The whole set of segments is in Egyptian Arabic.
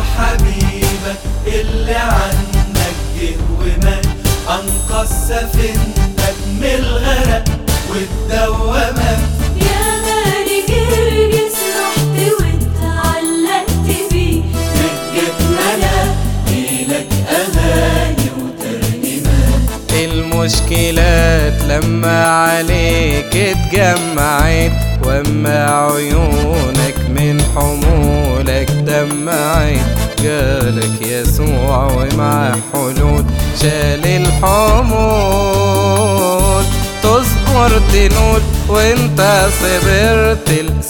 حبيبك اللي عنك جه ومات أنقذ سفينتك من الغرق والدوامات يا غالي جرجس رحت واتعلقت بيه رجتنا لا ليلك أغاني وترنيمات المشكلات لما عليك اتجمعت واما عيونك من حمولك دمعت جالك يسوع ومعاه حلول شال الحمول تصبر تنول وانت صبرت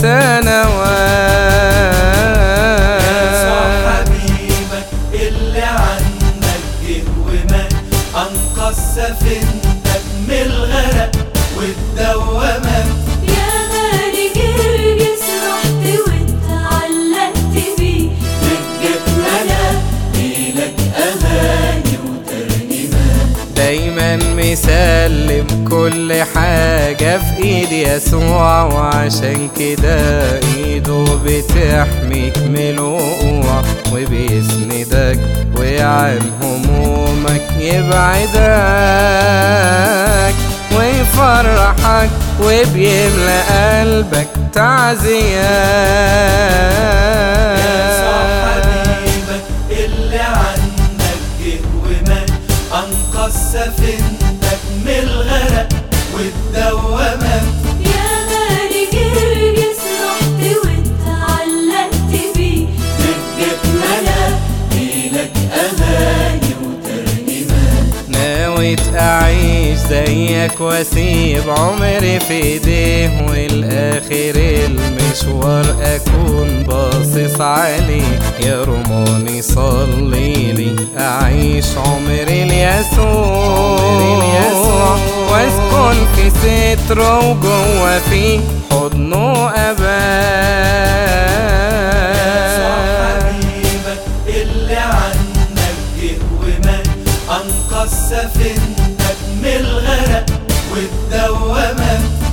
يسوع لسنوات حبيبك اللي عنك جه ومات أنقذ سفينتك من الغرق والدوامات يا غالي جرجس رحت واتعلقت بيه رجتنا لا ليلك أغاني وترنيمات دايما مسلم كل حاجة في ايد يسوع وعشان كده ايده بتحميك من الوقوع وبيسندك وعن همومك يبعدك ويفرحك وبيملى قلبك يسوع تعزيات حبيبك اللي عنك جه ومات أنقذ سفينتك من الغرق والدوامات يا غالي جرجس رحت واتعلقت بيه رجتنا لا ليلك أغاني وترنيمات ناوي أعيش زيك واسيب عمري في ايديه والاخر المشوار اكون باصص عليه يا رماني صليلي اعيش عمري ليسوع واسكن في ستره وجوه في حضنه يسوع ابات حبيبك اللي عنك جه ومات أنقذ سفينتك من الغرق والدوامات